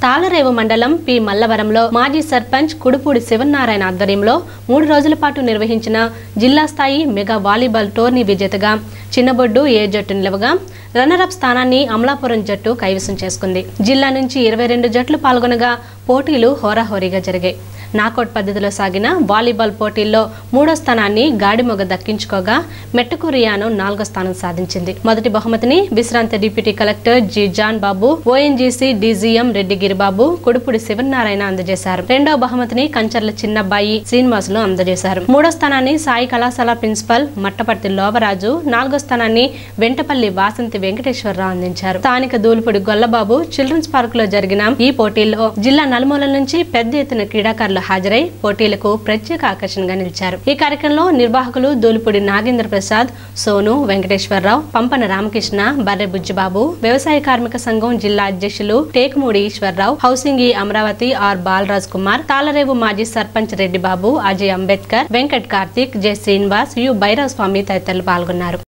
తాళరేవు మండలం పి మల్లవరంలో మాజీ సర్పంచ్ కుడుపూడి శివనారాయణ ఆధ్వర్యంలో మూడు రోజుల పాటు నిర్వహించిన జిల్లా స్థాయి మెగా వాలీబాల్ టోర్నీ విజేతగా చిన్నబొడ్డు ఏ జట్టు నిలవగా రన్నరప్ స్థానాన్ని అమలాపురం జట్టు కైవసం చేసుకుంది జిల్లా నుంచి ఇరవై రెండు జట్లు పాల్గొనగా పోటీలు హోరాహోరీగా జరిగాయి నాకౌట్ పద్ధతిలో సాగిన వాలీబాల్ పోటీల్లో మూడో స్థానాన్ని గాడిమొగ దక్కించుకోగా మెట్టకూరియాను నాలుగో స్థానం సాధించింది మొదటి బహుమతిని విశ్రాంత deputy collector G John Babu ONGC DGM Reddy Giribabu Kudupudi Sivanarayana అందజేశారు రెండో బహుమతిని కంచర్ల చిన్నబ్బాయి శ్రీనివాసులు అందజేశారు మూడో స్థానాన్ని సాయి కళాశాల ప్రిన్సిపల్ మట్టపర్తి లోవరాజు నాలుగో స్థానాన్ని వెంటపల్లి వాసంతి వెంకటేశ్వరరావు అందించారు స్థానిక దూలుపుడి గొల్లబాబు చిల్డ్రన్స్ పార్క్ లో జరిగిన ఈ పోటీల్లో జిల్లా నలుమూలల నుంచి పెద్ద ఎత్తున క్రీడాకారులు హాజరై పోటీలకు ప్రత్యేక ఆకర్షణగా నిలిచారు ఈ కార్యక్రమంలో నిర్వాహకులు దూలుపుడి నాగేంద్ర ప్రసాద్ సోను వెంకటేశ్వరరావు పంపన రామకృష్ణ బర్రె బుజ్జిబాబు వ్యవసాయ కార్మిక సంఘం జిల్లా అధ్యక్షులు Tekumudi Eswararao housing E Amaravati R Balaraj Kumar Talarevu మాజీ సర్పంచ్ రెడ్డి బాబు అజయ్ అంబేద్కర్ వెంకట్ కార్తీక్ జె శ్రీనివాస్ యు భైరవ స్వామి తదితరులు పాల్గొన్నారు